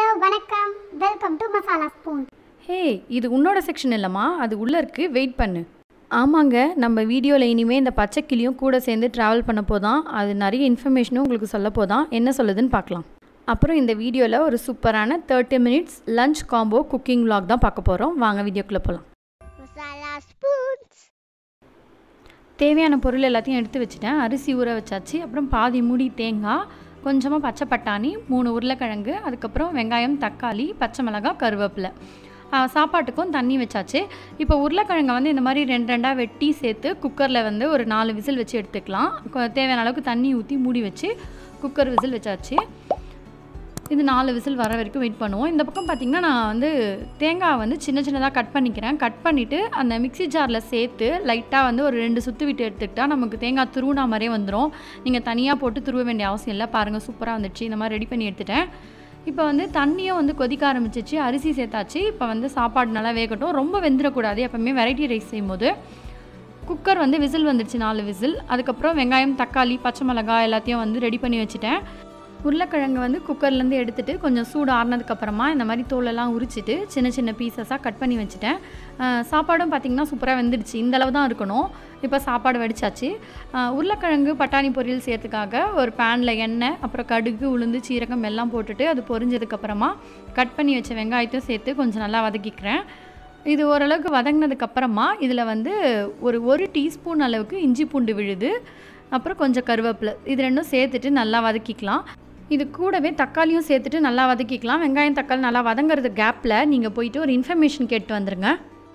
வணக்கம் welcome to Masala spoon hey இது உன்னோட செக்ஷன் இல்லைம்மா அது உள்ளே இருக்குது வெயிட் பண்ணு ஆமாங்க நம்ம வீடியோவில் இனிமேல் இந்த பச்சை கிளியும் கூட சேர்ந்து ட்ராவல் பண்ண போதான் அது நிறைய இன்ஃபர்மேஷனும் உங்களுக்கு சொல்ல போதான் என்ன சொல்லுதுன்னு பார்க்கலாம் அப்புறம் இந்த வீடியோவில் ஒரு சூப்பரான thirty minutes lunch combo cooking vlog தான் பார்க்க போகிறோம் வாங்க வீடியோக்குள்ளே போகலாம் மசாலா ஸ்பூன்ஸ் தேவையான பொருள் எல்லாத்தையும் எடுத்து வச்சுட்டேன் அரிசி ஊற வச்சாச்சு அப்புறம் பாதி மூடி தேங்காய் கொஞ்சமாக பச்சை பட்டாணி மூணு உருளைக்கிழங்கு அதுக்கப்புறம் வெங்காயம் தக்காளி பச்சை மிளகாய் கருவேப்பிலை ஆ, சாப்பாட்டுக்கும் தண்ணி வச்சாச்சு இப்போ உருளைக்கிழங்கை வந்து இந்த மாதிரி ரெண்டு ரெண்டாக வெட்டி சேர்த்து குக்கரில் வந்து ஒரு நாலு விசில் வச்சு எடுத்துக்கலாம் கொ- தேவையான அளவுக்கு தண்ணி ஊற்றி மூடி வச்சு குக்கர் விசில் வச்சாச்சு இது நாலு விசில் வர வரைக்கும் வெயிட் பண்ணுவோம் இந்த பக்கம் பார்த்திங்கன்னா நான் வந்து தேங்காய் வந்து சின்ன சின்னதாக கட் பண்ணிக்கிறேன் கட் பண்ணிவிட்டு அந்த மிக்ஸி ஜாரில் சேர்த்து லைட்டாக வந்து ஒரு ரெண்டு சுற்று விட்டு எடுத்துக்கிட்டா நமக்கு தேங்காய் துருவினா மாதிரியே வந்துடும் நீங்கள் தனியாக போட்டு துருவ வேண்டிய அவசியம் இல்லை பாருங்கள் சூப்பராக வந்துடுச்சு இந்த மாதிரி ரெடி பண்ணி எடுத்துட்டேன் இப்போ வந்து தண்ணியும் வந்து கொதிக்க ஆரம்பிச்சிச்சு அரிசி சேர்த்தாச்சு இப்போ வந்து சாப்பாடு நல்லா வேகட்டும் ரொம்ப வெந்துடக்கூடாது எப்பவுமே வெரைட்டி ரைஸ் செய்யும்போது குக்கர் வந்து விசில் வந்துடுச்சு நாலு விசில் அதுக்கப்புறம் வெங்காயம் தக்காளி பச்சை மிளகாய் எல்லாத்தையும் வந்து ரெடி பண்ணி வச்சுட்டேன் உருளைக்கிழங்கு வந்து குக்கர்லேருந்து எடுத்துட்டு கொஞ்சம் சூடு ஆறுனதுக்கப்புறமா இந்த மாதிரி தோலெல்லாம் உரிச்சிட்டு சின்ன சின்ன பீசஸாக கட் பண்ணி வச்சுட்டேன் அஹ் சாப்பாடும் பார்த்திங்கன்னா சூப்பராக வெந்துடுச்சு இந்த அளவு தான் இருக்கணும் இப்போ சாப்பாடு வடிச்சாச்சு அஹ் உருளைக்கிழங்கு பட்டாணி பொரியல் செய்யறதுக்காக ஒரு பேனில் எண்ணெய் அப்புறம் கடுகு உளுந்து சீரகம் எல்லாம் போட்டுட்டு அது பொரிஞ்சதுக்கப்புறமா கட் பண்ணி வச்ச வெங்காயத்தையும் சேர்த்து கொஞ்சம் நல்லா வதக்கிக்கிறேன் இது ஓரளவுக்கு வதங்கினதுக்கு அப்புறமா இதில் வந்து ஒரு ஒரு டீஸ்பூன் அளவுக்கு இஞ்சி பூண்டு விழுது அப்புறம் கொஞ்சம் கருவேப்பிலை இது ரெண்டும் சேர்த்துட்டு நல்லா வதக்கிக்கலாம் இது கூடவே தக்காளியும் சேர்த்துட்டு நல்லா வதக்கிக்கலாம் வெங்காயம் தக்காளி நல்லா வதங்குறது கேப்பில் நீங்கள் போயிட்டு ஒரு இன்ஃபர்மேஷன் கேட்டு வந்துருங்க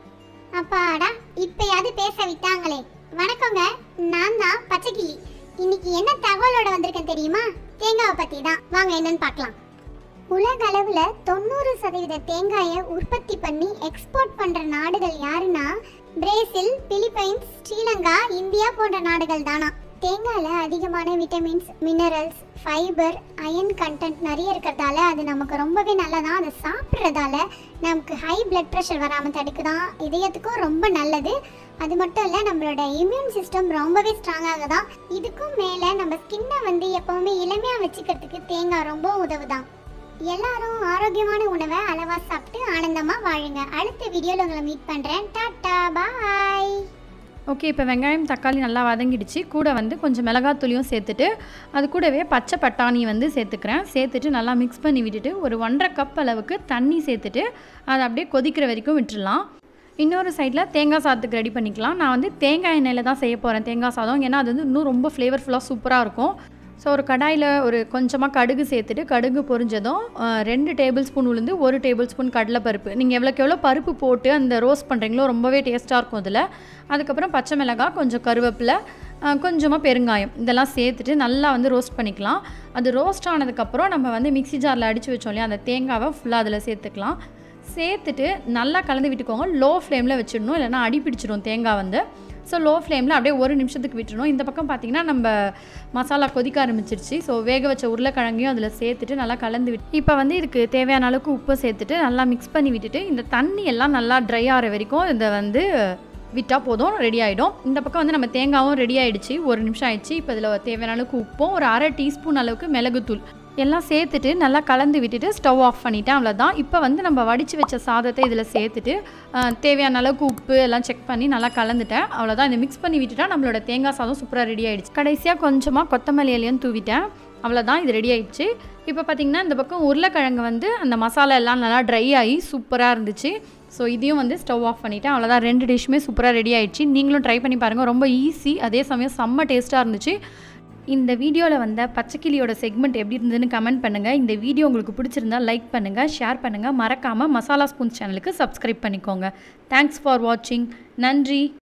அப்பாடா இப்பயாவது பேச விட்டாங்களே வணக்கங்க நான் தான் பச்சைக்கிளி இன்னைக்கு என்ன தகவலோட வந்திருக்கேன் தெரியுமா தேங்காவை பத்தி தான் வாங்க என்னன்னு பார்க்கலாம் உலக அளவுல தொண்ணூறு சதவீத தேங்காயை உற்பத்தி பண்ணி எக்ஸ்போர்ட் பண்ற நாடுகள் யாருன்னா பிரேசில் பிலிப்பைன்ஸ் ஸ்ரீலங்கா இந்தியா போன்ற நாடுகள் தானா தேங்காயில அதிகமான vitamins minerals fibre iron content நிறைய இருக்கிறதால அது நமக்கு ரொம்பவே நல்லதான் அதை சாப்பிட்றதால நமக்கு ஹை பிளட் ப்ரெஷர் வராமல் தடுக்குதான் இதயத்துக்கும் ரொம்ப நல்லது அது மட்டும் இல்லை நம்மளோட இம்யூன் சிஸ்டம் ரொம்பவே ஸ்ட்ராங்காக தான் இதுக்கும் மேலே நம்ம ஸ்கின்னை வந்து எப்பவுமே இளமையாக வச்சுக்கிறதுக்கு தேங்காய் ரொம்ப உதவுதான் எல்லாரும் ஆரோக்கியமான உணவை அளவா சாப்பிட்டு ஆனந்தமா வாழுங்க அடுத்த வீடியோல உங்களை மீட் பண்றேன் டாடா பாய் ஓகே இப்போ வெங்காயம் தக்காளி நல்லா வதங்கிடுச்சு கூட வந்து கொஞ்சம் மிளகாத்தூளியும் சேர்த்துட்டு அது கூடவே பச்சை பட்டாணி வந்து சேர்த்துக்கிறேன் சேர்த்துட்டு நல்லா மிக்ஸ் பண்ணி விட்டுட்டு ஒரு ஒன்றரை கப் அளவுக்கு தண்ணி சேர்த்துட்டு அதை அப்படியே கொதிக்கிற வரைக்கும் விட்டுறலாம் இன்னொரு சைடில் தேங்காய் சாதத்துக்கு ரெடி பண்ணிக்கலாம் நான் வந்து தேங்காய் எண்ணெயில் தான் செய்ய போகிறேன் தேங்காய் சாதம் ஏன்னா அது வந்து இன்னும் ரொம்ப ஃப்ளேவர்ஃபுல்லாக சூப்பராக இருக்கும் ஸோ ஒரு கடாயில் ஒரு கொஞ்சமாக கடுகு சேர்த்துட்டு கடுகு பொரிஞ்சதும் அஹ், ரெண்டு டேபிள் ஸ்பூன் உளுந்து ஒரு டேபிள் ஸ்பூன் கடலைப்பருப்பு நீங்கள் எவ்வளோக்கு எவ்வளோ பருப்பு போட்டு அந்த ரோஸ்ட் பண்ணுறீங்களோ ரொம்பவே டேஸ்ட்டாக இருக்கும் அதில் அதுக்கப்புறம் பச்சை மிளகாய் கொஞ்சம் கருவேப்பிலை அஹ், கொஞ்சமாக பெருங்காயம் இதெல்லாம் சேர்த்துட்டு நல்லா வந்து ரோஸ்ட் பண்ணிக்கலாம் அது ரோஸ்ட் ஆனதுக்கப்புறம் நம்ம வந்து மிக்ஸி ஜாரில் அடித்து வச்சோம் இல்லையா அந்த தேங்காவை ஃபுல்லாக அதில் சேர்த்துக்கலாம் சேர்த்துட்டு நல்லா கலந்து விட்டுக்கோங்க லோ ஃப்ளேமில் வச்சிடணும் இல்லைன்னா அடி பிடிச்சிடும் தேங்காய் வந்து ஸோ லோ ஃப்ளேமில் அப்படியே ஒரு நிமிஷத்துக்கு விட்டுறணும் இந்த பக்கம் பார்த்தீங்கன்னா நம்ம மசாலா கொதிக்க ஆரம்பிச்சிருச்சு ஸோ வேக வச்ச உருளைக்கிழங்கையும் அதில் சேர்த்துட்டு நல்லா கலந்து விட்டு இப்போ வந்து இதுக்கு தேவையான அளவுக்கு உப்பு சேர்த்துட்டு நல்லா மிக்ஸ் பண்ணி விட்டுட்டு இந்த தண்ணி எல்லாம் நல்லா ட்ரை ஆகிற வரைக்கும் இதை வந்து விட்டால் போதும் ரெடி ஆகிடும் இந்த பக்கம் வந்து நம்ம தேங்காவும் ரெடி ஆயிடுச்சு ஒரு நிமிஷம் ஆயிடுச்சு இப்போ இதில் தேவையான அளவுக்கு உப்பும் ஒரு அரை டீஸ்பூன் அளவுக்கு மிளகுத்தூள் எல்லாம் சேர்த்துட்டு நல்லா கலந்து விட்டுட்டு ஸ்டவ் ஆஃப் பண்ணிட்டேன் அவ்வளோதான் இப்போ வந்து நம்ம வடித்து வச்ச சாதத்தை இதில் சேர்த்துட்டு அஹ், தேவையான அளவுக்கு உப்பு எல்லாம் செக் பண்ணி நல்லா கலந்துட்டேன் அவ்வளோதான் இதை மிக்ஸ் பண்ணி விட்டுட்டா நம்மளோட தேங்காய் சாதம் சூப்பராக ரெடி ஆயிடுச்சு கடைசியாக கொஞ்சமாக கொத்தமல்லி இலையும் தூவிட்டேன் அவ்வளோதான் இது ரெடி ஆயிடுச்சு இப்போ பார்த்தீங்கன்னா இந்த பக்கம் உருளைக்கிழங்கு வந்து அந்த மசாலா எல்லாம் நல்லா ட்ரை ஆகி சூப்பராக இருந்துச்சு ஸோ இதையும் வந்து ஸ்டவ் ஆஃப் பண்ணிட்டேன் அவ்வளோதான் ரெண்டு டிஷ்ஷுமே சூப்பராக ரெடி ஆயிடுச்சு நீங்களும் ட்ரை பண்ணி பாருங்கள் ரொம்ப ஈஸி அதே சமயம் செம்ம டேஸ்ட்டாக இருந்துச்சு இந்த வீடியோவில் வந்த பச்சைக்கிளியோட செக்மெண்ட் எப்படி இருந்ததுன்னு கமெண்ட் பண்ணுங்கள் இந்த வீடியோ உங்களுக்கு பிடிச்சிருந்தா லைக் பண்ணுங்கள் ஷேர் பண்ணுங்கள் மறக்காமல் மசாலா ஸ்பூன் சேனலுக்கு சப்ஸ்கிரைப் பண்ணிக்கோங்க தேங்க்ஸ் ஃபார் வாட்சிங் நன்றி